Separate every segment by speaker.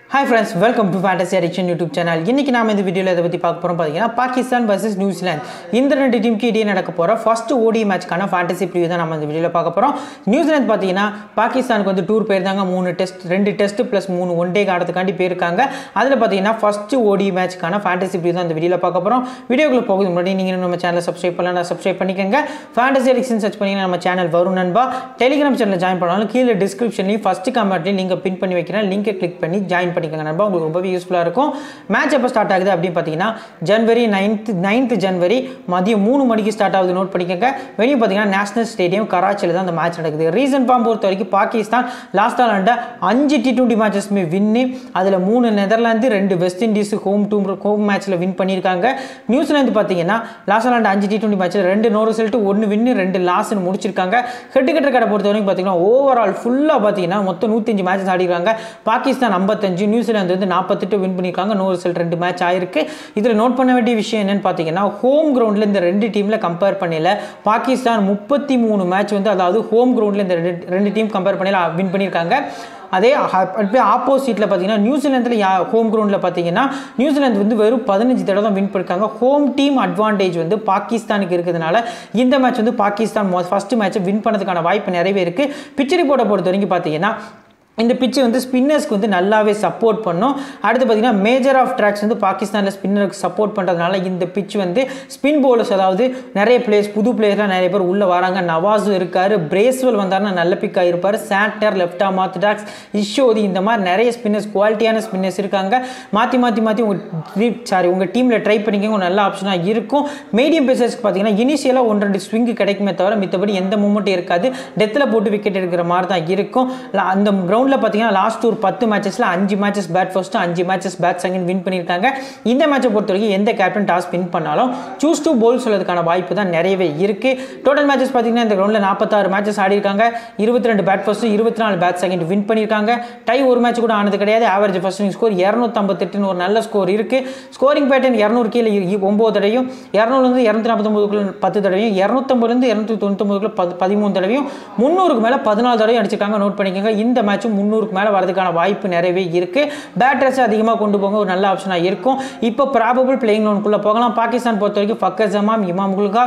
Speaker 1: hi friends welcome to fantasy addiction YouTube channel இன்றைக்கி நாம இந்த வீடியோவில் இதை பற்றி பார்க்க போகிறோம் பார்த்தீங்கன்னா பாகிஸ்தான் வர்சஸ் நியூசிலாந்து இந்த ரெண்டு டீமுக்கு இடையே நடக்க போகிற ஃபர்ஸ்ட் ஓடி மேட்ச்க்கான ஃபேண்டசி ப்ரிவியூ தான் நம்ம இந்த வீடியோவில் பார்க்க போகிறோம் நியூசிலாந்து பார்த்தீங்கன்னா பாகிஸ்தானுக்கு வந்து டூர் போயிருந்தாங்க மூணு டெஸ்ட் ரெண்டு டெஸ்ட் ப்ளஸ் மூணு ஒன் டே ஆடுறதுக்காண்டி போயிருக்காங்க அதில் பார்த்தீங்கன்னா ஃபர்ஸ்ட் ஓடி மேட்ச்க்கான ஃபேண்டசி ப்ரிவியூ தான் இந்த வீடியோவில் பார்க்க போகிறோம் வீடியோக்குள்ள போகுது முன்னாடி நீங்கள் நம்ம சேனலை சப்ஸ்கிரைப் பண்ணலாம் சப்ஸ்கிரைப் பண்ணிக்கோங்க ஃபேண்டசி அடிக்ஷன் சர்ச் பண்ணிங்கன்னா நம்ம சேனல் வரும் நண்பா டெலிகிராம் சேனலில் ஜாயின் பண்ணாலும் கீழே டிஸ்கிரிப்ஷன்லையும் ஃபஸ்ட்டு கமெண்ட்லையும் லிங்கை பின் பண்ணி வைக்கிறேன் லிங்கை கிளிக் பண்ணி ஜாயின் பண்ணிக்கோங்க நண்பா உங்களுக்கு ரொம்பவே யூஸ்ஃபுல்லாக இருக்கும் மேட்ச் எப்போ ஸ்டார்ட் ஆகுது அப்படின்னு பார்த்தீங்கன்னா ஜனவரி நைன்த் நைன்த் ஜனவரி மதியம் மூணு மணிக்கு ஸ்டார்ட் ஆகுது நோட் பண்ணிக்கோங்க வெளியே பார்த்தீங்கன்னா நேஷனல் ஸ்டேடியம் கராச்சியில் தான் அந்த மேட்ச் நடக்குது ரீசன் ஃபார்ம் பொறுத்த வரைக்கும் பாகிஸ்தான் லாஸ்ட் ஆல் அஞ்சு டி டுவெண்ட்டி மேட்சஸ்மே வின்னு அதில் மூணு நெதர்லாந்து ரெண்டு West Indies home to home மேட்ச்சில் வின் பண்ணியிருக்காங்க நியூசிலாந்து பார்த்தீங்கன்னா லாஸ்ட் ஆல் அஞ்சு டி டுவெண்ட்டி மேட்ச்சில் ரெண்டு நோ ரிசல்ட் ஒன்று வின்னு ரெண்டு லாஸ்ன்னு முடிச்சிருக்காங்க ஹெட்டு கட்டர் கடை பொறுத்த வரைக்கும் பார்த்தீங்கன்னா ஓவரால் ஃபுல்லாக பார்த்தீங்கன்னா மொத்தம் நூற்றஞ்சு மேட்சஸ் ஆடிருக்காங்க பாகிஸ்தான் ஐம்பத்தஞ்சு நியூசிலாந்து வந்து நாற்பத்தெட்டு வின் பண்ணியிருக்காங்க நோ ரிசல்ட் ரெண்டு மேட்ச் ஆயிருக்கு இதில் நோட் பண்ண வேண்டிய விஷயம் என்னன்னு பார்த்தீங்கன்னா ஹோம் கிரவுண்டில் இந்த ரெண்டு டீமில் கம்பேர் பண்ணல பாகிஸ்தான் முப்பத்தி மூணு மேட்ச் வந்து அதாவது ஹோம் கிரவுண்டில் இந்த ரெண்டு ரெண்டு டீம் கம்பேர் பண்ணல வின் பண்ணியிருக்காங்க அதே அப்படியே ஆப்போசிட்டில் பார்த்தீங்கன்னா நியூசிலாந்தில் யா ஹோம் கிரவுண்டில் பார்த்தீங்கன்னா நியூசிலாந்து வந்து வெறும் பதினஞ்சு தடவை தான் வின் பண்ணிருக்காங்க ஹோம் டீம் அட்வான்டேஜ் வந்து பாகிஸ்தானுக்கு இருக்கிறதுனால இந்த மேட்ச் வந்து பாகிஸ்தான் ஃபஸ்ட்டு மேட்ச்சை வின் பண்ணதுக்கான வாய்ப்பு நிறையவே இருக்குது பிச்சரி போட்ட பொறுத்த வரைக்கும் பார்த்தீங்கன்னா இந்த பிச்சு வந்து ஸ்பின்னர்ஸ்க்கு வந்து நல்லாவே சப்போர்ட் பண்ணும் அடுத்து பார்த்தீங்கன்னா மேஜர் ஆஃப் ட்ராக்ஸ் வந்து பாகிஸ்தானில் ஸ்பின்னருக்கு சப்போர்ட் பண்ணுறதுனால இந்த பிச் வந்து ஸ்பின் போலர்ஸ் அதாவது நிறைய பிளேயர்ஸ் புது பிளேயர்லாம் நிறைய பேர் உள்ளே வராங்க நவாஸும் இருக்கார் பிரேஸ்வல் வந்தாருன்னா நல்ல பிக்காக இருப்பார் Santner left arm orthodox Ish Sodhi இந்த மாதிரி நிறைய ஸ்பின்னர்ஸ் குவாலிட்டியான ஸ்பின்னர்ஸ் இருக்காங்க மாற்றி மாற்றி மாற்றி உங்கள் சாரி உங்கள் டீமில் ட்ரை பண்ணிக்கோங்க நல்ல ஆப்ஷனாக இருக்கும் மீடியம் பேசர்ஸ்க்கு பார்த்தீங்கன்னா இனிஷியலாக ஒன்று ரெண்டு ஸ்விங்கு கிடைக்குமே தவிர மித்தபடி எந்த மூமெண்ட்டும் இருக்காது டெத்தில் போட்டு விக்கெட் எடுக்கிற மாதிரி தான் இருக்கும் அந்த கிரவுண்ட் கிரவுண்டில் பார்த்தீங்கன்னா லாஸ்ட் ஒரு பத்து மேட்சஸில் அஞ்சு மேட்சஸ் பேட் ஃபர்ஸ்ட்டு அஞ்சு மேட்சஸ் பேட் செகண்ட் வின் பண்ணியிருக்காங்க இந்த மேட்சை பொறுத்த வரைக்கும் எந்த கேப்டன் டாஸ் வின் பண்ணாலும் சூஸ் டூ போல் சொல்லதுக்கான வாய்ப்பு தான் நிறையவே இருக்குது டோட்டல் மேட்சஸ் பார்த்தீங்கன்னா இந்த கிரவுண்டில் நாற்பத்தாறு மேட்சஸ் ஆடிருக்காங்க இருபத்தி ரெண்டு பேட் ஃபர்ஸ்ட்டு இருபத்தி நாலு பேட் செகண்ட் வின் பண்ணியிருக்காங்க டை ஒரு மேட்ச் கூட ஆனது கிடையாது ஆவரேஜ் ஃபர்ஸ்ட் ஸ்கோர் இரநூத்தம்பத்தெட்டுன்னு ஒரு நல்ல ஸ்கோர் இருக்குது ஸ்கோரிங் பேட்டர்ன் இரநூறு கீழே ஒம்பது தடவையும் இரநூறுலேருந்து இரநூத்தி நாற்பத்தொம்பதுக்குள்ள பத்து தடவையும் இரநூத்தம்பதுலேருந்து இரநூத்தி தொண்ணூத்தொம்பதுக்குள்ள பது பதிமூணு தடவையும் முந்நூறுக்கு மேலே பதினாலு தடவையும் அடிச்சிருக்காங்க நோட் பண்ணிக்கோங்க இந்த மேட்சும் முந்நூறுக்கு மேலே வரதுக்கான வாய்ப்பு நிறையவே இருக்குது பேட்டர்ஸை அதிகமாக கொண்டு போங்க ஒரு நல்ல ஆப்ஷனாக இருக்கும் இப்போ ப்ராபபிள் பிளேயிங் லோனுக்குள்ளே போகலாம் பாகிஸ்தான் பொறுத்த வரைக்கும் ஃபக்கர் ஜமாம் இமாம் குல்கா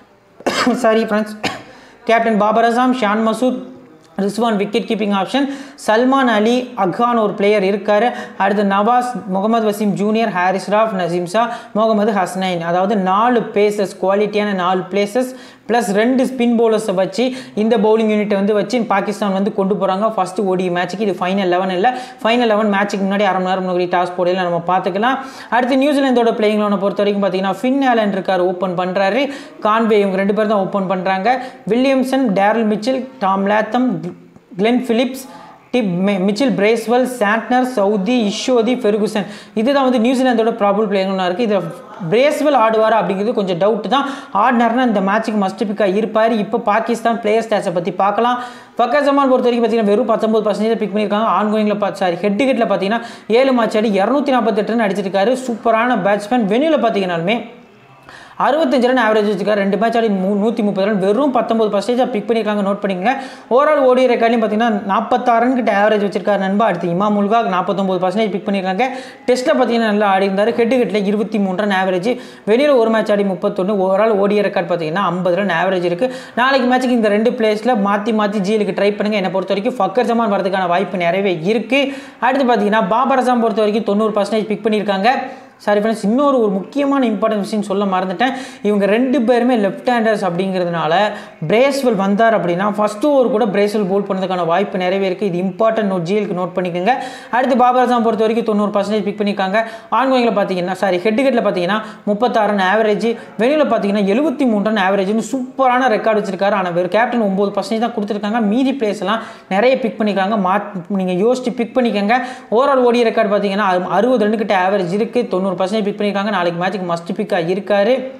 Speaker 1: sorry friends captain Babar Azam Shan Masood Rizwan wicket keeping option Salman Ali அக்ஹான் ஒரு பிளேயர் இருக்கார் அடுத்து நவாஸ் முகமது வசீம் ஜூனியர் ஹாரிஸ் ராஃப் நசீம் ஷா முகமது ஹஸ்னைன் அதாவது நாலு பேசஸ் குவாலிட்டியான நாலு பிளேசஸ் ப்ளஸ் ரெண்டு ஸ்பின் பவுலர்ஸை வச்சு இந்த பவுலிங் யூனிட்டை வந்து வச்சு பாகிஸ்தான் வந்து கொண்டு போகிறாங்க ஃபஸ்ட்டு ஓடி மேட்ச்சுக்கு இது ஃபைனல் லெவன் இல்லை ஃபைனல் லெவன் மேட்ச்சுக்கு முன்னாடி அரை மணி நேரம் முன்னாடி டாஸ் போடையில் நம்ம பார்த்துக்கலாம் அடுத்து நியூசிலாந்தோட பிளேயிங் லோனை பொறுத்த வரைக்கும் பார்த்தீங்கன்னா ஃபின் ஆலன் இருக்கார் ஓப்பன் பண்ணுறாரு கான்வே இவங்க ரெண்டு பேர் தான் ஓப்பன் பண்ணுறாங்க Williamson Daryl Mitchell Tom Latham Glenn Philips tip Mitchell Bracewell Santner Saudi இஷோதி Ferguson இதுதான் வந்து நியூசிலாந்தோட ப்ராபுல் பிளேயர்னா இருக்குது இதில் பிரேஸ்வெல் ஆடுவார் அப்படிங்கிறது கொஞ்சம் டவுட் தான் ஆடினார்னா இந்த மேட்ச்சுக்கு மஸ்ட் பிக்காக இருப்பார் இப்போ பாகிஸ்தான் பிளேயர் ஸ்டாட்ஸை பற்றி பார்க்கலாம் ஃபக்கர் ஜமான் பொறுத்த வரைக்கும் பார்த்தீங்கன்னா வெறும் பத்தொம்பது பர்சன்டேஜ் பிக் பண்ணியிருக்காங்க ஆன்கோயிங்கில் பார்த்து சாரி ஹெட் ஹெட்டில் பார்த்தீங்கன்னா ஏழு மேட்ச் ஆடி இரநூத்தி நாற்பத்தெட்டு ரன் அடிச்சிருக்காரு சூப்பரான பேட்ஸ்மேன் வெனியூவில் பார்த்தீங்கன்னாலுமே அறுபத்தஞ்சு ரன் ஆவரேஜ் வச்சிருக்காரு ரெண்டு மேட்ச் ஆடி மூ நூற்றி முப்பது ரன் வெறும் பத்தொம்பது பர்சன்டேஜாக பிக் பண்ணியிருக்காங்க நோட் பண்ணிக்கங்க ஓவரால் ஓடி ரெக்கார்ட்லையும் பார்த்தீங்கன்னா நாற்பத்தாறு ரன் கிட்ட ஆவரேஜ் வச்சிருக்காரு நண்பா அடுத்து இமாம் முல்கா நாற்பத்தொம்பது பர்சன்டேஜ் பிக் பண்ணியிருக்காங்க டெஸ்ட்டில் பார்த்தீங்கன்னா நல்லா ஆடி இருந்தார் ஹெட்டு ஹெட்டில் இருபத்தி மூணு ரன் ஆவரேஜ் வெளியில் ஒரு மேட்ச் ஆடி முப்பத்தொன்று ஓவரால் ஓடிய ரெக்கார்ட் பார்த்தீங்கன்னா ஐம்பது ரன் ஆவரேஜ் இருக்குது நாளைக்கு மேட்ச்சுக்கு இந்த ரெண்டு பிளேஸில் மாற்றி மாற்றி ஜிஎலுக்கு ட்ரை பண்ணுங்கள் என்னை பொறுத்த வரைக்கும் ஃபக்கர் ஜமான் வரதுக்கான வாய்ப்பு நிறையவே இருக்குது அடுத்து பார்த்தீங்கன்னா பாபர் அசாம் பொறுத்த வரைக்கும் தொண்ணூறு பர்சன்டேஜ் பிக் பண்ணியிருக்காங்க சாரி ஃப்ரெண்ட்ஸ் இன்னொரு ஒரு முக்கியமான இம்பார்ட்டன்ட் விஷயம் சொல்ல மறந்துட்டேன் இவங்க ரெண்டு பேருமே லெஃப்ட் ஹேண்டர்ஸ் அப்படிங்கிறதுனால பிரேஸ்வெல் வந்தார் அப்படின்னா ஃபஸ்ட்டு ஓவர் கூட பிரேஸ்வெல் போல் பண்ணதுக்கான வாய்ப்பு நிறையவே இருக்குது இது இம்பார்ட்டன்ட் நோட் ஜிஎலுக்கு நோட் பண்ணிக்கோங்க அடுத்து பாபர் அசாம் பொறுத்த வரைக்கும் தொண்ணூறு பர்சன்டேஜ் பிக் பண்ணியிருக்காங்க ஆன்கோயிங்கில் பார்த்தீங்கன்னா சாரி ஹெட் ஹெட்டில் பார்த்தீங்கன்னா முப்பத்தாறு ரன் ஆவரேஜ் வெளியில் பார்த்தீங்கன்னா எழுபத்தி மூணு ரன் ஆவரேஜ்னு சூப்பரான ரெக்கார்டு வச்சிருக்காரு ஆனால் வெறும் கேப்டன் ஒம்பது பர்சன்டேஜ் தான் கொடுத்துருக்காங்க மீதி பிளேஸ்லாம் நிறைய பிக் பண்ணியிருக்காங்க மா நீங்கள் யோசிச்சு பிக் பண்ணிக்கோங்க ஓவரால் ஓடி ரெக்கார்டு பார்த்தீங்கன்னா அறுபது ரன் கிட்ட ஆவரேஜ் இருக்குது தொண்ணூறு பர்சன்டேஜ் பிக் பண்ணியிருக்காங்க நாளைக்கு மேட்ச்சுக்கு மஸ்ட் பிக்காக இருக்காரு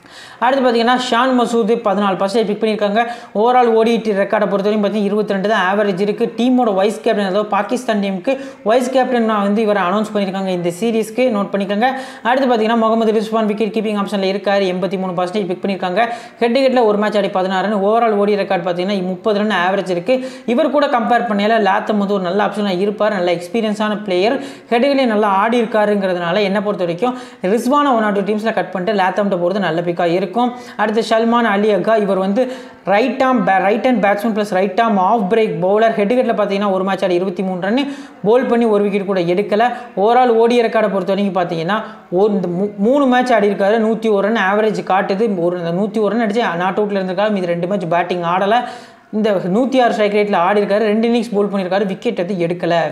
Speaker 1: அடுத்து பார்த்தீங்கன்னா ஷான் மசூத் பதினாலு பர்சன்டேஜ் பிக் பண்ணியிருக்காங்க ஓவரால் ஓடிடி ரெக்கார்டை பொறுத்த வரைக்கும் பார்த்தீங்கன்னா இருபத்தி ரெண்டு தான் ஆவரேஜ் இருக்குது டீமோட வைஸ் கேப்டன் அதாவது பாகிஸ்தான் டீமுக்கு வைஸ் கேப்டன் வந்து இவரை அனௌன்ஸ் பண்ணியிருக்காங்க இந்த சீரீஸ்க்கு நோட் பண்ணிக்கோங்க அடுத்து பார்த்தீங்கன்னா முகமது ரிஸ்வான் விக்கெட் கீப்பிங் ஆப்ஷனில் இருக்கார் எண்பத்தி மூணு பர்சன்டேஜ் பிக் பண்ணியிருக்காங்க ஹெட் ஹெட்டில் ஒரு மேட்ச் ஆடி பதினாறு ரன் ஓவரால் ஓடி ரெக்கார்ட் பார்த்தீங்கன்னா முப்பது ரன் ஆவரேஜ் இருக்குது இவர் கூட கம்பேர் பண்ணையில லாத்தம் வந்து ஒரு நல்ல ஆப்ஷனாக இருப்பார் நல்ல எக்ஸ்பீரியன்ஸான பிளேயர் ஹெட்டுகளே நல்லா ஆடி இருக்காருங்கிறதுனால என்னை பொறுத்த வரைக்கும் ரிஸ்வான ஒன் ஆர் டூ டீம்ஸில் கட் பண்ணிட்டு லாத்தம்கிட்ட போகிறது நல்ல பிக்காக இருக்கும் அடுத்து ஷல்மான் அலி அக்கா இவர் வந்து right arm right and batsman plus right arm off break bowler ஹெட்டுகட்டில் பார்த்தீங்கன்னா ஒரு மேட்ச் ஆடி இருபத்தி மூணு ரன் போல் பண்ணி ஒரு விக்கெட் கூட எடுக்கலை ஓவரால் ஓடிய ரெக்கார்டை பொறுத்த வரைக்கும் பார்த்தீங்கன்னா ஒரு இந்த மூ- மூணு மேட்ச் ஆடி இருக்காரு நூற்றி ஒரு ரன் ஆவரேஜ் காட்டுது ஒரு இந்த நூற்றி ஒரு ரன் அடிச்சு நாட் அவுட்டில் இருந்திருக்காரு மீது ரெண்டு மேட்ச் பேட்டிங் ஆடலை இந்த நூற்றி ஆறு ஸ்ட்ரைக் ரேட்டில் ஆடி இருக்காரு ரெண்டு இன்னிங்ஸ் போல் பண்ணியிருக்காரு விக்கெட் எது எடுக்கலை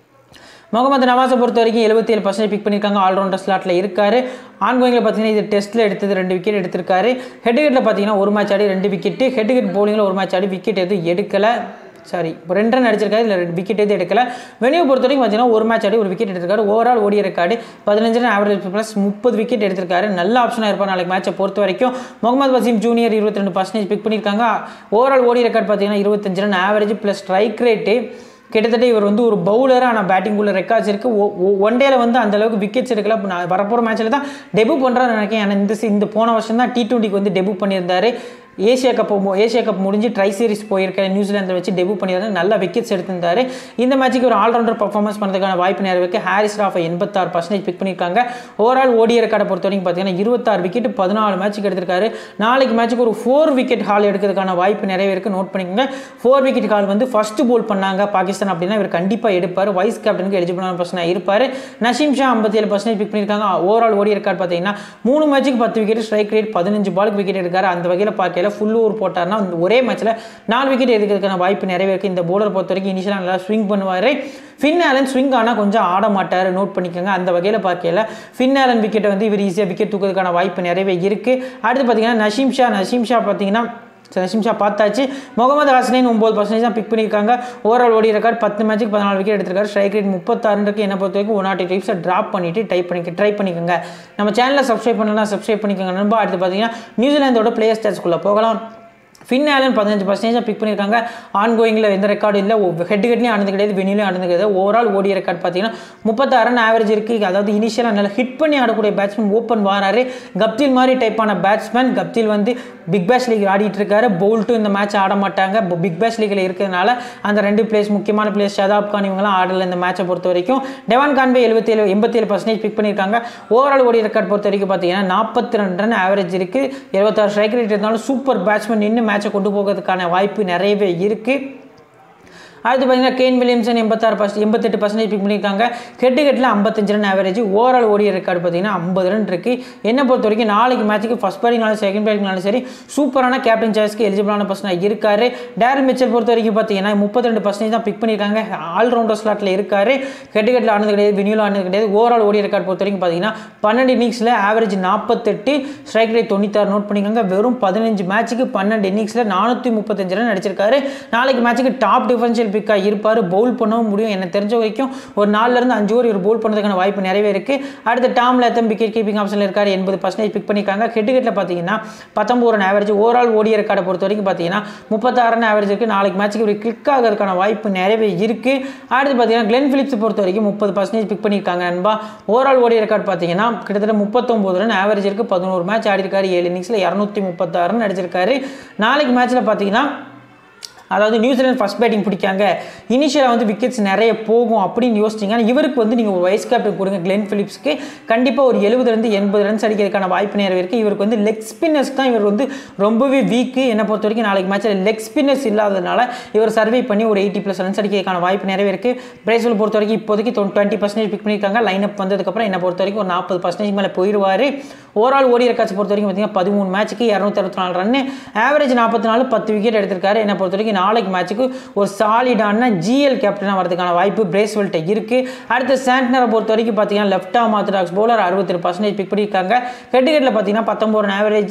Speaker 1: முகமது நவாஸை பொறுத்த வரைக்கும் எழுபத்தி ஏழு பர்சன்டேஜ் பிக் பண்ணியிருக்காங்க ஆல்ரவுண்டர் ஸ்லாட்டில் இருக்காரு ஆன்கோயிங்கில் பார்த்தீங்கன்னா இது டெஸ்ட்டில் எடுத்தது ரெண்டு விக்கெட் எடுத்திருக்காரு ஹெட் ஹெட்டில் பார்த்தீங்கன்னா ஒரு மேட்ச் ஆடி ரெண்டு விக்கெட்டு ஹெட் ஹெட் bowling-ல ஒரு மேட்ச் ஆடி விக்கெட் எதுவும் எடுக்கலை சாரி இப்போ ரெண்டு ரன் அடிச்சிருக்காரு இல்லை ரெண்டு விக்கெட் எதுவும் எடுக்கல வெனியூ பொறுத்த வரைக்கும் பார்த்தீங்கன்னா ஒரு மேட்ச் ஆடி ஒரு விக்கெட் எடுத்திருக்காரு ஓவரால் ஓடிய ரெக்கார்டு பதினஞ்சு ரன் ஆவரேஜ் ப்ளஸ் முப்பது விக்கெட் எடுத்திருக்காரு நல்ல ஆப்ஷனாக இருப்பார் நாளைக்கு மேட்சை பொறுத்த வரைக்கும் முகமது வசீம் ஜூனியர் இருபத்தி ரெண்டு பர்சன்டேஜ் பிக் பண்ணியிருக்காங்க ஓவரால் ஓடி ரெக்கார்ட் பார்த்தீங்கன்னா இருபத்தஞ்சு run average plus strike rate கிட்டத்தட்ட இவர் வந்து ஒரு பவுலர் ஆனால் பேட்டிங் உள்ள ரெக்கார்ட்ஸ் இருக்குது ஒன் டேல வந்து அந்த அளவுக்கு விக்கெட்ஸ் எடுக்கல இப்போ நான் வரப்போகிற மேட்ச்சில் தான் டெபு பண்ணுறாரு நினைக்கிறேன் ஏன்னா இந்த se- இந்த போன வருஷம் தான் டி டுவெண்ட்டிக்கு வந்து டெபு பண்ணியிருந்தாரு ஏசியா கப் ஏசியா கப் முடிஞ்சு ட்ரை சீரிஸ் போயிருக்க நியூசிலாந்தில் வச்சு டெபு பண்ணியிருந்தாரு நல்ல விக்கெட்ஸ் எடுத்திருந்தாரு இந்த மேட்ச்சுக்கு ஒரு ஆல்ரவுண்டர் பர்ஃபார்மன்ஸ் பண்ணுறதுக்கான வாய்ப்பு நிறைய இருக்குது ஹாரிஸ் ராஃபை எண்பத்தாறு பர்சன்டேஜ் பிக் பண்ணியிருக்காங்க ஓவரால் ஓடிய ரெக்கார்டை பொறுத்த வரைக்கும் பார்த்தீங்கன்னா இருபத்தாறு விக்கெட் பதினாலு மேட்ச்சுக்கு எடுத்திருக்காரு நாளைக்கு மேட்ச்சுக்கு ஒரு ஃபோர் விக்கெட் ஹால் எடுக்கிறதுக்கான வாய்ப்பு நிறைய இருக்குது நோட் பண்ணிக்கோங்க ஃபோர் விக்கெட் ஹால் வந்து ஃபர்ஸ்ட் போல் பண்ணாங்க பாகிஸ்தான் அப்படின்னா இவர் கண்டிப்பாக எடுப்பார் வைஸ் கேப்டனுக்கு எலிஜிபிளான பர்சனாக இருப்பார் நஷீம் ஷா ஐம்பத்தி ஏழு பர்சன்டேஜ் பிக் பண்ணியிருக்காங்க ஓவரால் ஓடி ரெக்கார்ட் பார்த்தீங்கன்னா மூணு மேட்ச்சுக்கு பத்து விக்கெட் ஸ்ட்ரைக் ரேட் பதினஞ்சு பாலுக்கு விக்கெட் எடுக்காரு அந்த வகையில் பார்க்கல ஃபுல் ஓவர் போட்டார்னா அந்த ஒரே மேட்ச்சில் நாலு விக்கெட் எடுக்கிறதுக்கான வாய்ப்பு நிறைய இருக்குது இந்த போலர் பொறுத்த வரைக்கும் இனிஷியலாக நல்லா ஸ்விங் பண்ணுவார் ஃபின் ஆலன் ஸ்விங் ஆனால் கொஞ்சம் ஆட மாட்டார் நோட் பண்ணிக்கோங்க அந்த வகையில் பார்க்கல ஃபின் ஆலன் விக்கெட்டை வந்து இவர் ஈஸியாக விக்கெட் தூக்கிறதுக்கான வாய்ப்பு நிறையவே இருக்குது அடுத்து பார்த்தீங்கன்னா நஷீம் ஷா நஷீம் ஷா பார்த்தீங்கன்னா சரி, நசீம் ஷா பார்த்தாச்சு முகமது ஹசனைன் ஒம்பது பர்சன்டேஜ் தான் பிக் பண்ணியிருக்காங்க ஓவரால் ஓடி ரெக்கார்ட் பத்து மேட்ச்சுக்கு பதினாலு விக்கெட் எடுத்திருக்காரு ஸ்ட்ரைக் ரேட் முப்பத்தாறுக்கு என்ன பொறுத்த வரைக்கும் ஒன் ஆட்டி டைப்ஸை ட்ராப் பண்ணிட்டு டைப் பண்ணி ட்ரை பண்ணிக்கோங்க நம்ம சேனலில் சப்ஸ்கிரைப் பண்ணலாம் சப்ஸ்கிரைப் பண்ணிக்கோங்க நண்பா அடுத்து பார்த்தீங்கன்னா நியூசிலாந்தோட பிளேயர் ஸ்டாட்ஸ்குள்ளே போகலாம் ஃபின் ஆலன் பதினஞ்சு பர்சன்டேஜ் பிக் பண்ணியிருக்காங்க ஆன் கோயிங்கில் எந்த ரெக்கார்டும் இல்லை ஹெட் ஹெட்லையும் ஆனது கிடையாது வெனிலையும் ஆனது கிடையாது ஓவரால் ஓடிய ரெக்கார்ட் பார்த்தீங்கன்னா முப்பத்தாறு ரன் ஆவரேஜ் இருக்குது அதாவது இனிஷியலாக நல்லா ஹிட் பண்ணி ஆடக்கூடிய பேட்ஸ்மேன் ஓப்பன் வாராரு கப்தில் மாதிரி டைப்பான பேட்ஸ்மேன் கப்தில் வந்து பிக் பேஷ் லீக் ஆடிட்டு இருக்காரு போல்ட்டும் இந்த மேட்ச் ஆட மாட்டாங்க பிக் பேஷ் லீக்கில் இருக்கிறதுனால அந்த ரெண்டு பிளேஸ் முக்கியமான பிளேஸ் ஷதாப் கான் இவங்கலாம் ஆடல இந்த மேட்சை பொறுத்த வரைக்கும் டெவான் கான்வே எழுபத்தேழு எண்பத்தேழு பர்சன்டேஜ் பிக் பண்ணியிருக்காங்க ஓவரால் ஓடி ரெக்கார்ட் பொறுத்த வரைக்கும் பார்த்தீங்கன்னா நாற்பத்தி ரெண்டு ரன் ஆவரேஜ் இருக்குது இருபத்தாறு ஸ்ட்ரைக் ரேட் இருந்தாலும் சூப்பர் பேட்ஸ்மேன் நின்று மேட்சை கொண்டு போகிறதுக்கான வாய்ப்பு நிறையவே இருக்குது அடுத்து பார்த்தீங்கன்னா கேன் வில்லியம்சன் எண்பத்தாறு பர்சன்ட் எண்பத்தெட்டு பர்சன்டேஜ் பிக் பண்ணியிருக்காங்க ஹெட் ஹெட்டில் ஐம்பத்தஞ்சு ரன் ஆவரேஜ் ஓவரால் ஓடிய ரெக்கார்டு பார்த்தீங்கன்னா ஐம்பது ரன் இருக்குது என்னை பொறுத்த வரைக்கும் நாளைக்கு மேட்ச்சுக்கு ஃபஸ்ட் பேட்டிங்னாலும் செகண்ட் பேட்டிங்னாலும் சரி சூப்பரான கேப்டன் சாய்ஸ்க்கு எலிஜிபிளான பர்சனாக இருக்காரு டேரல் மிச்சல் பொறுத்த வரைக்கும் பார்த்தீங்கன்னா முப்பத்தி ரெண்டு பர்சன்டேஜ் தான் பிக் பண்ணியிருக்காங்க ஆல்ரவுண்டர் ஸ்லாட்டில் இருக்காரு ஹெட் ஹெட்டில் ஆனது கிடையாது வினியூல் ஆனது கிடையாது ஓவரால் ஓடிய ரெக்கார்டு பொறுத்த வரைக்கும் பார்த்தீங்கன்னா பன்னெண்டு இன்னிங்ஸில் ஆவரேஜ் நாற்பத்தெட்டு ஸ்ட்ரைக் ரேட் தொண்ணூத்தாறு நோட் பண்ணிக்கோங்க வெறும் பதினஞ்சு மேட்ச்சுக்கு பன்னெண்டு இன்னிங்ஸில் நானூற்றி முப்பத்தஞ்சு ரன் அடிச்சிருக்காரு நாளைக்கு மேட்ச்சுக்கு டாப் டிஃபரன்ஷியல் பிக்காக இருப்பார் பவுல் பண்ணவும் முடியும் எனக்கு தெரிஞ்ச வரைக்கும் ஒரு நாலுலேருந்து அஞ்சு ஓவர் இவர் பவுல் பண்ணுறதுக்கான வாய்ப்பு நிறையவே இருக்குது அடுத்து டாம் லேத்தம் விக்கெட் கீப்பிங் ஆப்ஷனில் இருக்கார் எண்பது பர்சன்டேஜ் பிக் பண்ணியிருக்காங்க ஹெட் ஹெட்டில் பார்த்தீங்கன்னா பத்தொம்பது ரன் ஆவரேஜ் ஓவரால் ஓடிய ரெக்கார்டை பொறுத்த வரைக்கும் பார்த்தீங்கன்னா முப்பத்தாறு ரன் ஆவரேஜ் இருக்குது நாளைக்கு மேட்ச்சுக்கு ஒரு கிளிக் ஆகிறதுக்கான வாய்ப்பு நிறையவே இருக்குது அடுத்து பார்த்தீங்கன்னா கிளென் ஃபிலிப்ஸ் பொறுத்த வரைக்கும் முப்பது பர்சன்டேஜ் பிக் பண்ணியிருக்காங்க நண்பா ஓவரால் ஓடிய ரெக்கார்ட் பார்த்தீங்கன்னா கிட்டத்தட்ட முப்பத்தொம்பது ரன் ஆவரேஜ் இருக்குது பதினோரு மேட்ச் ஆடி இருக்காரு ஏழு இன்னிங்ஸில் இரநூத்தி முப்பத்தாறு ரன் அடிச்சிருக்காரு நாளைக்கு மேட்ச்சில் பார்த்தீங்கன்னா அதாவது நியூசிலாந்து ஃபஸ்ட் பேட்டிங் பிடிக்காங்க இனிஷியலாக வந்து விக்கெட்ஸ் நிறைய போகும் அப்படின்னு யோசிச்சிங்கன்னா இவருக்கு வந்து நீங்கள் ஒரு வைஸ் கேப்டன் கொடுங்க கிளென் ஃபிலிப்ஸ்க்கு கண்டிப்பாக ஒரு எழுபதுலேருந்து எண்பது ரன்ஸ் அடிக்கிறதுக்கான வாய்ப்பு நிறைய இருக்குது இவருக்கு வந்து லெக் ஸ்பின்னர்ஸ் தான் இவர் வந்து ரொம்பவே வீக்கு என்னை பொறுத்த வரைக்கும் நாளைக்கு மேட்ச்சில் லெக் ஸ்பின்னர்ஸ் இல்லாததுனால இவர் சர்வே பண்ணி ஒரு எயிட்டி ப்ளஸ் ரன்ஸ் அடிக்கிறதுக்கான வாய்ப்பு நிறைய இருக்குது பிரேசில் பொறுத்த வரைக்கும் இப்போதைக்கு டுவெண்ட்டி பர்சன்டேஜ் பிக் பண்ணியிருக்காங்க லைன் அப் வந்ததுக்கப்புறம் என்னை பொறுத்த வரைக்கும் ஒரு நாற்பது பர்சன்டேஜ் மேலே போயிடுவார் ஓவரால் ஓடி ரெக்கார்ட்ஸ் பொறுத்த வரைக்கும் பார்த்தீங்கன்னா பதிமூணு மேட்ச்சுக்கு இரநூத்தி அறுபத்தி நாலு ரன் ஆவரேஜ் நாற்பத்தி நாலு பத்து விக்கெட் எடுத்திருக்காரு என்னை பொறுத்த வரைக்கும் நாளைக்கு மேட்ச்சுக்கு ஒரு சாலிடான ஜிஎல் கேப்டனாக வரதுக்கான வாய்ப்பு பிரேஸ்வெல்ட்ட இருக்குது அடுத்து சாண்ட்னரை பொறுத்த வரைக்கும் பார்த்தீங்கன்னா லெஃப்ட் ஆம் ஆர்த்தடாக்ஸ் பவுலர் அறுபத்தெட்டு பர்சன்டேஜ் பிக் பண்ணியிருக்காங்க ஹெட் ஹெட்டில் பார்த்தீங்கன்னா பத்தொம்பது ரன் ஆவரேஜ்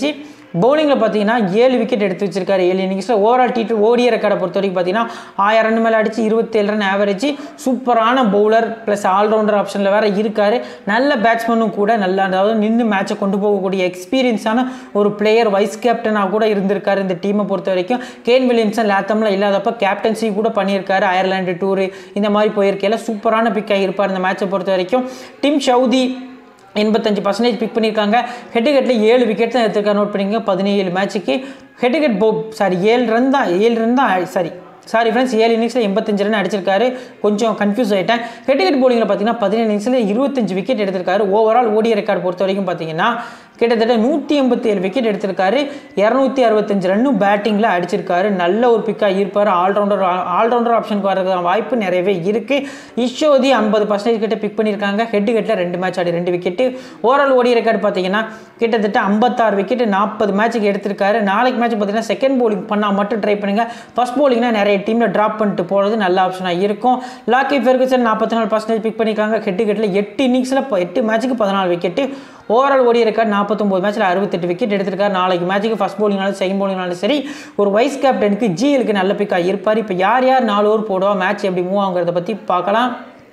Speaker 1: பவுலிங்கில் பார்த்தீங்கன்னா ஏழு விக்கெட் எடுத்து வச்சிருக்காரு ஏழு இன்னிங்ஸில் ஓவரால் டி ஓடிய ரெக்கார்டை பொறுத்த வரைக்கும் பார்த்தீங்கன்னா ஆயிரம் ரன் மேலே அடிச்சு இருபத்தேழு ரன் ஆவரேஜ் சூப்பரான பவுலர் ப்ளஸ் ஆல்ரவுண்டர் ஆப்ஷனில் வேற இருக்காரு நல்ல பேட்ஸ்மேனும் கூட நல்ல அதாவது நின்று மேட்சை கொண்டு போகக்கூடிய எக்ஸ்பீரியன்ஸான ஒரு பிளேயர் வைஸ் கேப்டனாக கூட இருந்திருக்காரு இந்த டீமை பொறுத்த வரைக்கும் கேன் வில்லியம்சன் லேத்தம்லாம் இல்லாதப்ப கேப்டன்சி கூட பண்ணியிருக்காரு அயர்லாண்டு டூரு இந்த மாதிரி போயிருக்கையில சூப்பரான பிக்காக இருப்பார் இந்த மேட்சை பொறுத்த வரைக்கும் டிம் ஷவுதி எண்பத்தஞ்சு பர்சன்டேஜ் பிக் பண்ணியிருக்காங்க ஹெட் ஹெட்டில் ஏழு விக்கெட் தான் எடுத்திருக்காரு நோட் பண்ணிங்க பதினேழு மேட்ச்சுக்கு ஹெட் ஹெட் போ சாரி ஏழு ரன் தான் ஏழு ரன் தான் சாரி சாரி ஃப்ரெண்ட்ஸ் ஏழு இன்னிங்ஸில் எண்பத்தஞ்சு ரன் அடிச்சிருக்காரு கொஞ்சம் கன்ஃபியூஸ் ஆகிட்டேன் ஹெட் ஹெட் போலிங்கில் பார்த்தீங்கன்னா பதினேழு இன்னிங்ஸில் இருபத்தஞ்சு விக்கெட் எடுத்திருக்காரு ஓவரால் ஓடிய ரெக்கார்டு பொறுத்த வரைக்கும் பார்த்தீங்கன்னா கிட்டத்தட்ட நூற்றி எண்பத்தி ஏழு விக்கெட் எடுத்திருக்காரு இரநூத்தி அறுபத்தஞ்சு ரன்னும் பேட்டிங்கில் அடிச்சிருக்காரு நல்ல ஒரு பிக்காக இருப்பார் ஆல்ரவுண்டர் ஆல்ரவுண்டர் ஆப்ஷனுக்கு வரதுக்கான வாய்ப்பு நிறையவே இருக்குது இஷோதி ஐம்பது பர்சன்டேஜ் கிட்ட பிக் பண்ணியிருக்காங்க ஹெட் ஹெட்டில் ரெண்டு மேட்ச் ஆடி ரெண்டு விக்கெட்டு ஓவரால் ஓடி ரெக்கார்டு பார்த்தீங்கன்னா கிட்டத்தட்ட ஐம்பத்தாறு விக்கெட் நாற்பது மேட்ச்சுக்கு எடுத்திருக்காரு நாளைக்கு மேட்ச் பார்த்தீங்கன்னா செகண்ட் bowling பண்ணால் மட்டும் ட்ரை பண்ணுங்க ஃபர்ஸ்ட் bowlingனா நிறைய டீமில் ட்ராப் பண்ணிட்டு போகிறது நல்ல ஆப்ஷனாக இருக்கும் லாக்கி ஃபெர்குசன் நாற்பத்தி நாலு பர்சன்டேஜ் பிக் பண்ணியிருக்காங்க ஹெட் ஹெட்டில் எட்டு இன்னிங்ஸில் எட்டு மேட்ச்சுக்கு பதினாலு விக்கெட்டு ஓவரால் ஓடி ரெக்கார்ட் நாற்பத்தொம்பது மேட்ச்சில் அறுபத்தெட்டு விக்கெட் எடுத்திருக்காரு நாளைக்கு மேட்ச்சுக்கு ஃபஸ்ட் bowlingனாலும் செகண்ட் bowlingனாலும் சரி ஒரு வைஸ் கேப்டனுக்கு ஜிஎலுக்கு நல்ல பிக்காக இருப்பார் இப்போ யார் யார் நாலு ஓவர் போடுவா மேட்ச் எப்படி மூவ் ஆகுங்கிறத பற்றி பார்க்கலாம்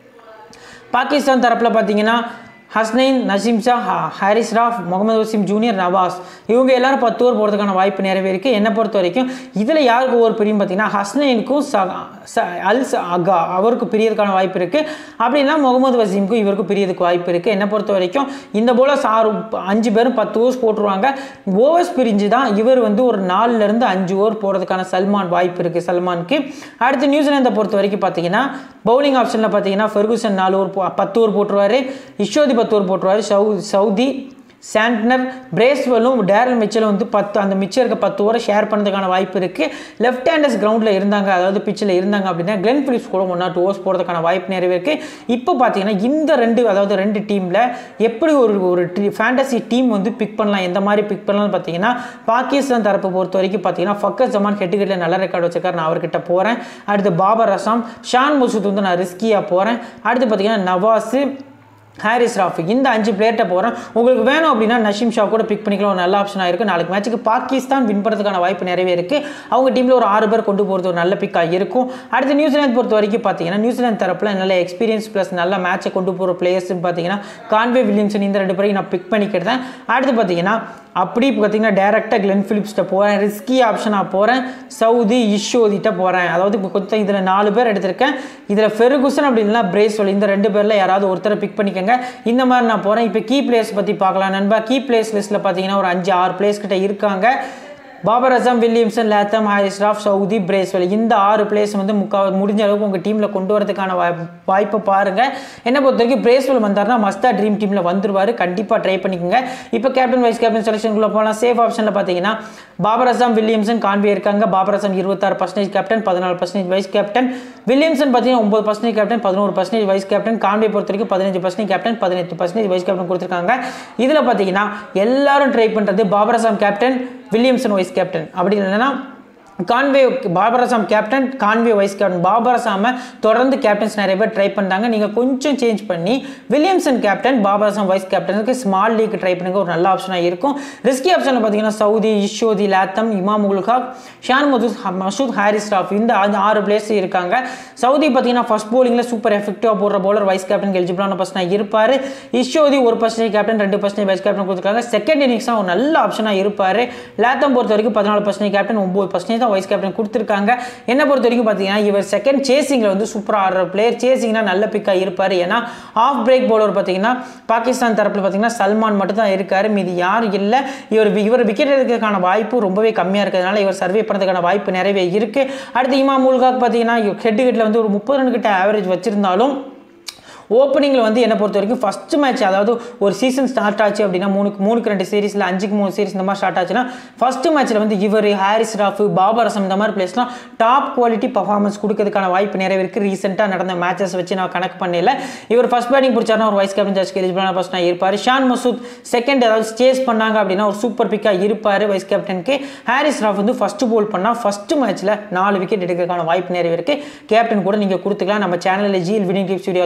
Speaker 1: பாகிஸ்தான் தரப்பில் பார்த்தீங்கன்னா ஹஸ்னைன் நசீம் ஷா ஹா- ஹாரிஸ் ராஃப் முகமது வசீம் ஜூனியர் நவாஸ் இவங்க எல்லாரும் பத்து ஓவர் போகிறதுக்கான வாய்ப்பு நிறையவே இருக்குது என்னை பொறுத்த வரைக்கும் இதில் யாருக்கு ஓவர் பிரியும் பார்த்தீங்கன்னா ஹஸ்னைனுக்கும் ச- ச- அல் ச- அகா அவருக்கு பிரியறதுக்கான வாய்ப்பு இருக்குது அப்படின்னா முகமது வசீமுக்கும் இவருக்கும் பிரியறதுக்கு வாய்ப்பு இருக்குது என்னை பொறுத்த வரைக்கும் இந்த போலர்ஸ் ஆறு அஞ்சு பேரும் பத்து ஓவர்ஸ் போட்டுருவாங்க ஓவர்ஸ் பிரிஞ்சு தான் இவர் வந்து ஒரு நாலுலேருந்து அஞ்சு ஓவர் போகிறதுக்கான சல்மான் வாய்ப்பு இருக்குது சல்மானுக்கு அடுத்து நியூசிலாந்தை பொறுத்த வரைக்கும் பார்த்தீங்கன்னா பவுலிங் ஆப்ஷனில் பார்த்தீங்கன்னா ஃபெர்குசன் நாலு ஓவர் போ- பத்து ஓவர் போட்டுருவாரு இஷோதி பத்து ஓவர் போட்டுருவாரு சௌ சவுதி சாண்ட்னர் பிரேஸ்வெல்லும் டேரல் மிச்சலும் வந்து பத்து அந்த மிச்சம் இருக்க பத்து ஓவரை ஷேர் பண்ணதுக்கான வாய்ப்பு இருக்குது லெஃப்ட் ஹேண்டர்ஸ் கிரவுண்டில் இருந்தாங்க அதாவது பிச்சில் இருந்தாங்க அப்படின்னா கிளென் பிலிப்ஸ் கூட ஒன் ஆர் டூ ஓவர்ஸ் போகிறதுக்கான வாய்ப்பு நிறையவே இருக்குது இப்போ பார்த்தீங்கன்னா இந்த ரெண்டு அதாவது ரெண்டு டீமில் எப்படி ஒரு ஒரு ஃபேண்டசி டீம் வந்து பிக் பண்ணலாம் எந்த மாதிரி பிக் பண்ணலாம்னு பார்த்தீங்கன்னா பாகிஸ்தான் தரப்பு பொறுத்த வரைக்கும் பார்த்தீங்கன்னா ஃபக்கர் ஜமான் ஹெட்டுக்கிட்ட நல்ல ரெக்கார்டு வச்சிருக்காரு நான் அவர்கிட்ட போகிறேன் அடுத்து பாபர் அசாம் ஷான் முசூத் வந்து நான் ரிஸ்கியாக போகிறேன் அடுத்து பார்த்தீங்கன்னா நவாஸு ஹாரிஸ் ராஃப் இந்த அஞ்சு பிளேயர்கிட்ட போகிறேன் உங்களுக்கு வேணும் அப்படின்னா நஷீம் ஷா கூட பிக் பண்ணிக்கலாம் ஒரு நல்ல ஆப்ஷனாக இருக்குது நாளைக்கு மேட்ச்சுக்கு பாகிஸ்தான் வின் பண்ணுறதுக்கான வாய்ப்பு நிறையவே இருக்குது அவங்க டீமில் ஒரு ஆறு பேர் கொண்டு போகிறது ஒரு நல்ல பிக்காக இருக்கும் அடுத்து நியூசிலாந்து பொறுத்த வரைக்கும் பார்த்தீங்கன்னா நியூசிலாந்து தரப்பில் நல்ல எக்ஸ்பீரியன்ஸ் ப்ளஸ் நல்ல மேட்சை கொண்டு போகிற பிளேயர்ஸ்னு பார்த்தீங்கன்னா கான்வே வில்லியம்சன் இந்த ரெண்டு பேரையும் நான் பிக் பண்ணிக்கிட்டேன் அடுத்து பார்த்தீங்கன்னா அப்படி பார்த்தீங்கன்னா டேரெக்டாக கிளென் ஃபிலிப்ஸ்கிட்ட போகிறேன் ரிஸ்கி ஆப்ஷனாக போகிறேன் சவுதி இஷோதிட்ட போகிறேன் அதாவது இப்போ கொஞ்சம் இதில் நாலு பேர் எடுத்திருக்கேன் இதில் ஃபெருகுசன் அப்படி இல்லைனா பிரேஸ்வல் இந்த ரெண்டு பேரில் யாராவது ஒருத்தரை பிக் பண்ணிக்கோங்க இந்த மாதிரி நான் போகிறேன் இப்போ கீ பிளேயர்ஸ் பற்றி பார்க்கலாம் நண்பா கீ பிளேயர்ஸ் லிஸ்ட்டில் பார்த்தீங்கன்னா ஒரு அஞ்சு ஆறு பிளேயர்ஸ் கிட்ட இருக்காங்க Babar Azam Williamson Latham Haris Rauf Southee Bracewell இந்த ஆறு பிளேஸ் வந்து முக்கா முடிஞ்ச அளவுக்கு உங்கள் டீமில் கொண்டு வரதுக்கான வாய்- வாய்ப்பை பாருங்கள் என்ன பொறுத்த வரைக்கும் பிரேஸ்வெல் வந்தார்னா மஸ்தா ட்ரீம் டீமில் வந்துருவார் கண்டிப்பாக ட்ரை பண்ணிக்கோங்க இப்போ கேப்டன் வைஸ் கேப்டன் செலெக்ஷனுக்குள்ளே போகலாம் சேஃப் ஆப்ஷனில் பார்த்தீங்கன்னா பாபர் அசாம் வில்லியம்சன் கான்வே இருக்காங்க பாபர் அசாம் இருபத்தாறு பர்சன்டேஜ் கேப்டன் பதினாலு பர்சன்டேஜ் வைஸ் கேப்டன் வில்லியம்சன் பார்த்தீங்கன்னா ஒம்பது பர்சன்டேஜ் கேப்டன் பதினோரு பர்சன்டேஜ் வைஸ் கேப்டன் கான்வே பொறுத்த வரைக்கும் பதினஞ்சு பர்சன்டேஜ் கேப்டன் பதினெட்டு பர்சன்டேஜ் வைஸ் கேப்டன் கொடுத்துருக்காங்க இதில் பார்த்தீங்கன்னா எல்லாரும் ட்ரை பண்ணுறது Babar Azam captain Williamson vice captain அப்படி இல்லைன்னா Conway Babar Azam captain Conway vice captain Babar அசாமை தொடர்ந்து கேப்டன்ஸ் நிறைய பேர் ட்ரை பண்ணாங்க நீங்கள் கொஞ்சம் சேஞ்ச் பண்ணி Williamson captain Babar Azam vice கேப்டனுக்கு ஸ்மால் லீக் ட்ரை பண்ணுங்க ஒரு நல்ல ஆப்ஷனாக இருக்கும் ரிஸ்கி ஆப்ஷனில் பார்த்தீங்கன்னா சவுதி இஷோதி லாத்தம் இமாம் உல் Haq Shawn Masood Masood Harris rough இந்த ஆறு- ஆறு பிளேயர்ஸ் இருக்காங்க சவுதி பார்த்தீங்கன்னா ஃபர்ஸ்ட் bowlingல சூப்பர் எஃபெக்டிவாக போடுற பவுலர் வைஸ் கேப்டன் எலிஜிபிளான பர்சனாக இருப்பார் இஷோதி ஒரு பர்சன்டேஜ் கேப்டன் ரெண்டு பர்சன்டேஜ் வைஸ் கேப்டன் கொடுத்துருக்காங்க செகண்ட் இன்னிங்ஸ் ஒரு நல்ல ஆப்ஷனாக இருப்பார் லேத்தம் பொறுத்த வரைக்கும் பதினாலு பர்சன்டேஜ் கேப்டன் ஒம்பது பர்சன்டேஜ் தான் வைஸ் கேப்டன் கொடுத்துருக்காங்க என்ன பொறுத்த வரைக்கும் பார்த்தீங்கன்னா இவர் செகண்ட் சேசிங்கில் வந்து சூப்பராக ஆடுற பிளேயர் சேசிங்னா நல்ல பிக்காக இருப்பார் ஏன்னா ஆஃப் பிரேக் பவுலர் பார்த்தீங்கன்னா பாகிஸ்தான் தரப்பில் பார்த்தீங்கன்னா சல்மான் மட்டும் தான் இருக்காரு மீதி யாரும் இல்லை இவர் இவர் விக்கெட் எடுக்கிறதுக்கான வாய்ப்பு ரொம்பவே கம்மியாக இருக்கிறதுனால இவர் சர்வே பண்ணுறதுக்கான வாய்ப்பு நிறையவே இருக்குது அடுத்து இமாம் உல்காக் பார்த்தீங்கன்னா ஹெட் ஹெட்டில் வந்து ஒரு முப்பது ரன் கிட்ட ஆவரேஜ் வச்சிருந்தாலும் ஓப்பனிங்கில் வந்து என்னை பொறுத்த வரைக்கும் ஃபஸ்ட்டு மேட்ச் அதாவது ஒரு சீசன் ஸ்டார்ட் ஆச்சு அப்படின்னா மூணுக்கு மூணுக்கு ரெண்டு சீரிஸில் அஞ்சுக்கு மூணு சீரிஸ் இந்த மாதிரி ஸ்டார்ட் ஆச்சுன்னா ஃபஸ்ட்டு மேட்ச்சில் வந்து இவர் ஹாரிஸ் ராஃப் பாபர் அசம் இந்த மாதிரி பிளேஸ்லாம் டாப் குவாலிட்டி பர்ஃபார்மன்ஸ் கொடுக்கறதுக்கான வாய்ப்பு நிறைய இருக்குது ரீசெண்டாக நடந்த மேட்சஸ் வச்சு நான் கணக்கு பண்ணல இவர் ஃபஸ்ட் பேட்டிங் பிடிச்சாருன்னா ஒரு வைஸ் கேப்டன் ஜஸ்ட் எலிஜிபிளான பர்சனாக இருப்பார் ஷான் மசூத் செகண்ட் ஏதாவது சேஸ் பண்ணாங்க அப்படின்னா ஒரு சூப்பர் பிக்காக இருப்பார் வைஸ் கேப்டனுக்கு ஹாரிஸ் ராஃப் வந்து ஃபஸ்ட்டு போல் பண்ணால் ஃபஸ்ட்டு மேட்ச்சில் நாலு விக்கெட் எடுக்கிறதுக்கான வாய்ப்பு நிறைய இருக்குது கேப்டன் கூட நீங்கள் கொடுத்துக்கலாம் நம்ம சேனலில் ஜிஎல் வினிங் டிப்ஸ் வீடியோ வந்து அப்லோட்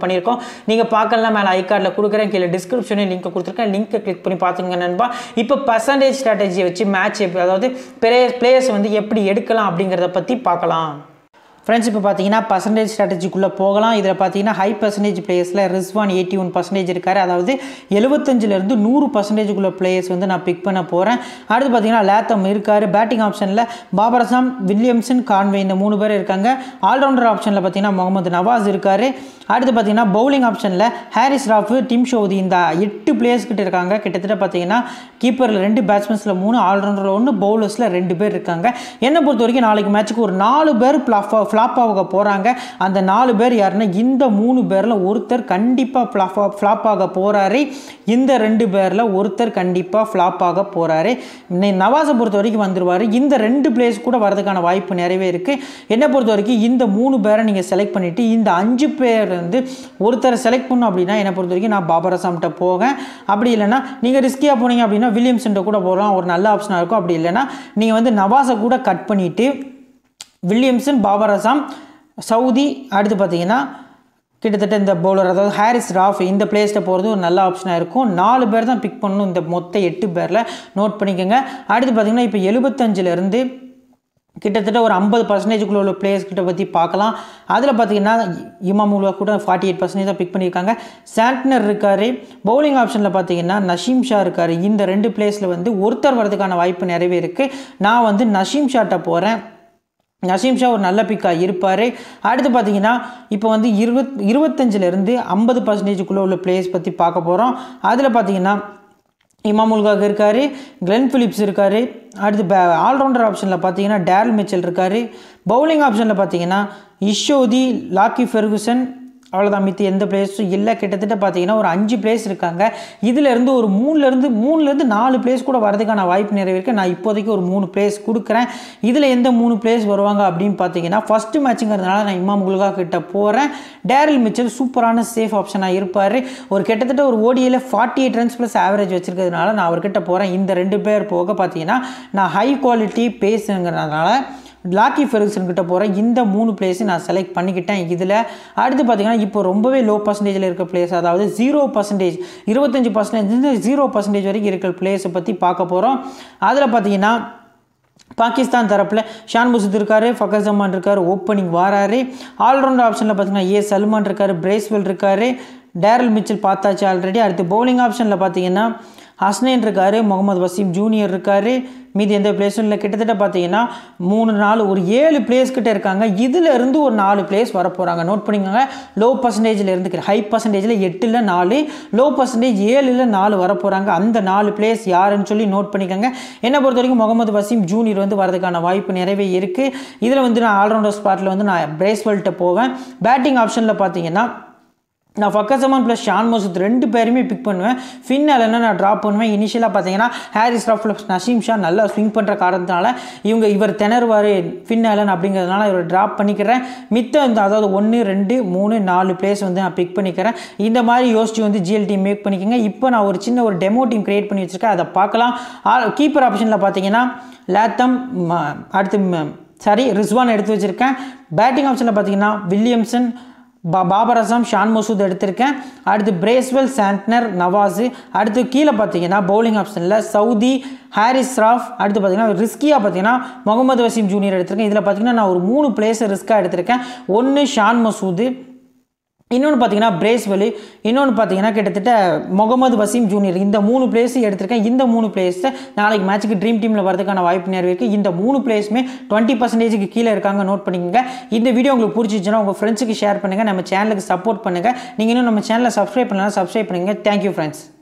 Speaker 1: அப்லோட் பண்ணியிருக்கோம் நீங்கள் பார்க்கலாம் மேலே ஐ கார்டில் கொடுக்குறேன் கீழே டிஸ்கிரிப்ஷனில் லிங்க் கொடுத்துருக்கேன் லிங்க்கை கிளிக் பண்ணி பார்த்துங்க நண்பா இப்போ பர்சன்டேஜ் ஸ்ட்ராட்டஜி வச்சு மேட்ச் அதாவது பிளேயர்ஸ் பிளேயர்ஸ் வந்து எப்படி எடுக்கலாம் அப்படிங்கிறத பற்றி பார்க்கலாம் ஃப்ரெண்ட்ஸ் இப்போ பார்த்தீங்கன்னா பர்சன்டேஜ் ஸ்ட்ராட்டஜிக்குள்ளே போகலாம் இதில் பார்த்தீங்கன்னா ஹை பர்சன்டேஜ் பிளேயர்ஸில் ரிஸ்வான் எயிட்டி ஒன் பர்சன்டேஜ் இருக்கார் அதாவது எழுபத்தஞ்சிலேருந்து நூறு பர்சன்டேஜுக்குள்ள பிளேயர்ஸ் வந்து நான் பிக் பண்ண போகிறேன் அடுத்து பார்த்தீங்கன்னா லேத்தம் இருக்கார் பேட்டிங் ஆப்ஷனில் பாபரசாம் வில்லியம்சன் கான்வே இந்த மூணு பேர் இருக்காங்க ஆல்ரவுண்டர் ஆப்ஷனில் பார்த்தீங்கன்னா முகமது நவாஸ் இருக்கார் அடுத்து பார்த்தீங்கன்னா பவுலிங் ஆப்ஷனில் ஹாரிஸ் ராஃபு டிம் ஷோதி இந்த எட்டு பிளேயர்ஸ் கிட்ட இருக்காங்க கிட்டத்தட்ட பார்த்தீங்கன்னா கீப்பரில் ரெண்டு பேட்ஸ்மேன்ஸில் மூணு ஆல்ரவுண்டரில் ஒன்று பவுலர்ஸில் ரெண்டு பேர் இருக்காங்க என்னை பொறுத்த வரைக்கும் நாளைக்கு மேட்ச்சுக்கு ஒரு நாலு பேர் ஃப்ளாப் ஃப்ளாப் ஆக போகிறாங்க அந்த நாலு பேர் யாருன்னா இந்த மூணு பேரில் ஒருத்தர் கண்டிப்பாக ஃப்ளாப் ஃப்ளாப் ஆக போகிறாரு இந்த ரெண்டு பேரில் ஒருத்தர் கண்டிப்பாக ஃப்ளாப் ஆக போகிறாரு நவாஸை பொறுத்த வரைக்கும் வந்துருவார் இந்த ரெண்டு பிளேஸ் கூட வரதுக்கான வாய்ப்பு நிறையவே இருக்குது என்னை பொறுத்த வரைக்கும் இந்த மூணு பேரை நீங்கள் செலக்ட் பண்ணிவிட்டு இந்த அஞ்சு பேர் வந்து ஒருத்தரை செலக்ட் பண்ணணும் அப்படின்னா என்னை பொறுத்த வரைக்கும் நான் பாபர் அசாம்கிட்ட போவேன் அப்படி இல்லைன்னா நீங்கள் ரிஸ்கியாக போனீங்க அப்படின்னா வில்லியம்சன்ட்ட கூட போகலாம் ஒரு நல்ல ஆப்ஷனாக இருக்கும் அப்படி இல்லைன்னா நீங்கள் வந்து நவாஸை கூட கட் பண்ணிவிட்டு வில்லியம்சன் பாபர் அசாம் சவுதி அடுத்து பார்த்தீங்கன்னா கிட்டத்தட்ட இந்த பவுலர் அதாவது ஹாரிஸ் ராஃப் இந்த பிளேஸில் போகிறது ஒரு நல்ல ஆப்ஷனாக இருக்கும் நாலு பேர் தான் பிக் பண்ணணும் இந்த மொத்த எட்டு பேரில் நோட் பண்ணிக்கோங்க அடுத்து பார்த்தீங்கன்னா இப்போ எழுபத்தஞ்சிலேருந்து கிட்டத்தட்ட ஒரு ஐம்பது பர்சன்டேஜுக்குள்ள உள்ள பிளேயர்ஸ் கிட்ட பற்றி பார்க்கலாம் அதில் பார்த்தீங்கன்னா இமாமுல்லா கூட ஃபார்ட்டி எயிட் பர்சன்டேஜ் தான் பிக் பண்ணியிருக்காங்க சாண்ட்னர் இருக்கார் பவுலிங் ஆப்ஷனில் பார்த்தீங்கன்னா நஷீம் ஷா இருக்கார் இந்த ரெண்டு பிளேஸில் வந்து ஒருத்தர் வரதுக்கான வாய்ப்பு நிறையவே இருக்குது நான் வந்து நஷீம் ஷாட்ட போகிறேன் நசீம் ஷா ஒரு நல்ல பிக்காக இருப்பார் அடுத்து பார்த்தீங்கன்னா இப்போ வந்து இருபத் இருபத்தஞ்சிலேருந்து ஐம்பது பர்சன்டேஜுக்குள்ளே உள்ள பிளேயர்ஸ் பற்றி பார்க்க போகிறோம் அதில் பார்த்தீங்கன்னா இமாமுல்காக இருக்கார் கிளென் ஃபிலிப்ஸ் இருக்கார் அடுத்து பே ஆல்ரவுண்டர் ஆப்ஷனில் பார்த்தீங்கன்னா டேரல் மிச்சல் இருக்கார் பவுலிங் ஆப்ஷனில் பார்த்தீங்கன்னா இஷோதி லாக்கி ஃபெர்குசன் அவ்வளோதான் மித்தி எந்த பிளேஸும் இல்லை கிட்டத்தட்ட பார்த்தீங்கன்னா ஒரு அஞ்சு பிளேஸ் இருக்காங்க இதிலேருந்து ஒரு மூணுலேருந்து மூணுலேருந்து நாலு பிளேஸ் கூட வரதுக்கான வாய்ப்பு நிறைய இருக்குது நான் இப்போதைக்கு ஒரு மூணு பிளேஸ் கொடுக்குறேன் இதில் எந்த மூணு பிளேஸ் வருவாங்க அப்படின்னு பார்த்தீங்கன்னா ஃபஸ்ட்டு மேட்சுங்கிறதுனால நான் இமாம் குல்கா கிட்ட போகிறேன் டேரில் மிச்சல் சூப்பரான சேஃப் ஆப்ஷனாக இருப்பார் ஒரு கிட்டத்தட்ட ஒரு ஓடியில் forty eight runs plus average வச்சிருக்கிறதுனால நான் அவர்கிட்ட போகிறேன் இந்த ரெண்டு பேர் போக பார்த்தீங்கன்னா நான் ஹை குவாலிட்டி பேஸுங்கிறதுனால லாக்கி ஃபெர்குசன் கிட்ட போகிற இந்த மூணு பிளேஸை நான் செலக்ட் பண்ணிக்கிட்டேன் இதில் அடுத்து பார்த்தீங்கன்னா இப்போ ரொம்பவே லோ பர்சன்டேஜில் இருக்க பிளேஸ் அதாவது ஜீரோ பர்சன்டேஜ் இருபத்தஞ்சி பர்சன்டேஜ் ஜீரோ பர்சன்டேஜ் வரைக்கும் இருக்கிற பிளேஸை பற்றி பார்க்க போகிறோம் அதில் பார்த்தீங்கன்னா பாகிஸ்தான் தரப்பில் ஷான் முசுத் இருக்கார் ஃபக்கர் ஜமான் இருக்கார் ஓப்பனிங் வாராரு ஆல்ரவுண்டர் ஆப்ஷனில் பார்த்தீங்கன்னா ஏ சல்மான் இருக்கார் பிரேஸ்வெல் இருக்கார் டேரல் மிச்சல் பார்த்தாச்சு ஆல்ரெடி அடுத்து பவுலிங் ஆப்ஷனில் பார்த்தீங்கன்னா ஹஸ்னைன் இருக்கார் முகமது வசீம் ஜூனியர் இருக்கார் மீதி எந்த பிளேஸும் இல்லை கிட்டத்தட்ட பார்த்தீங்கன்னா மூணு நாலு ஒரு ஏழு பிளேஸ் கிட்ட இருக்காங்க இதில் இருந்து ஒரு நாலு பிளேஸ் வர போகிறாங்க நோட் பண்ணிக்கோங்க லோ பர்சன்டேஜில் இருந்து ஹை பர்சன்டேஜில் எட்டில் நாலு லோ பர்சன்டேஜ் ஏழில் நாலு வர போகிறாங்க அந்த நாலு பிளேஸ் யாருன்னு சொல்லி நோட் பண்ணிக்கோங்க என்னை பொறுத்த வரைக்கும் முகமது வசீம் ஜூனியர் வந்து வரதுக்கான வாய்ப்பு நிறையவே இருக்குது இதில் வந்து நான் ஆல்ரவுண்டர் ஸ்பாட்டில் வந்து நான் பிரேஸ்வெல்ட்ட போவேன் பேட்டிங் ஆப்ஷனில் பார்த்தீங்கன்னா நான் ஃபக்கசமான் ப்ளஸ் ஷான் மசூத் ரெண்டு பேருமே பிக் பண்ணுவேன் ஃபின் அலன்னா நான் ட்ராப் பண்ணுவேன் இனிஷியலாக பார்த்தீங்கன்னா ஹாரிஸ் ராஃப் ப்ளஸ் நசீம் ஷா நல்லா ஸ்விங் பண்ணுற காரணத்தினால இவங்க இவர் திணறுவார் ஃபின் அலன் அப்படிங்கிறதுனால இவர் ட்ராப் பண்ணிக்கிறேன் மித்த இந்த அதாவது ஒன்று ரெண்டு மூணு நாலு பிளேஸ் வந்து நான் பிக் பண்ணிக்கிறேன் இந்த மாதிரி யோசிச்சு வந்து ஜிஎல் டீம் மேக் பண்ணிக்கோங்க இப்போ நான் ஒரு சின்ன ஒரு டெமோ டீம் க்ரியேட் பண்ணி வச்சுருக்கேன் அதை பார்க்கலாம் கீப்பர் ஆப்ஷனில் பார்த்தீங்கன்னா லேத்தம் அடுத்து சாரி ரிஸ்வான் எடுத்து வச்சுருக்கேன் பேட்டிங் ஆப்ஷனில் பார்த்தீங்கன்னா வில்லியம்சன் பா பாபர் அசாம் ஷான் மசூத் எடுத்திருக்கேன் அடுத்து பிரேஸ்வெல் சாண்ட்னர் நவாஸு அடுத்து கீழே பார்த்தீங்கன்னா பவுலிங் ஆப்ஷனில் சவுதி ஹாரிஸ் ராஃப் அடுத்து பார்த்தீங்கன்னா ரிஸ்கியாக பார்த்தீங்கன்னா முகமது வசீம் ஜூனியர் எடுத்திருக்கேன் இதில் பார்த்தீங்கன்னா நான் ஒரு மூணு பிளேஸை ரிஸ்க்காக எடுத்திருக்கேன் ஒன்று ஷான் மசூது இன்னொன்று பார்த்தீங்கன்னா பிரேஸ்வெலி இன்னொன்று பார்த்தீங்கன்னா கிட்டத்தட்ட முகமது வசீம் ஜூனியர் இந்த மூணு பிளேஸ் எடுத்திருக்கேன் இந்த மூணு பிளேஸை நாளைக்கு மேட்ச்சுக்கு ட்ரீம் டீமில் வரதுக்கான வாய்ப்பு நிறைய இருக்குது இந்த மூணு பிளேஸுமே டுவெண்ட்டி பர்சன்டேஜுக்கு கீழே இருக்காங்க நோட் பண்ணிக்கோங்க இந்த வீடியோ உங்களுக்கு பிடிச்சிச்சுன்னா உங்கள் ஃப்ரெண்ட்ஸுக்கு ஷேர் பண்ணுங்கள் நம்ம சேனலுக்கு சப்போர்ட் பண்ணுங்கள் நீங்கள் இன்னும் நம்ம சேனலை சப்ஸ்கிரைப் பண்ணலாம் சப்ஸ்கிரைப் பண்ணுங்கள் தேங்க்யூ ஃப்ரெண்ட்ஸ்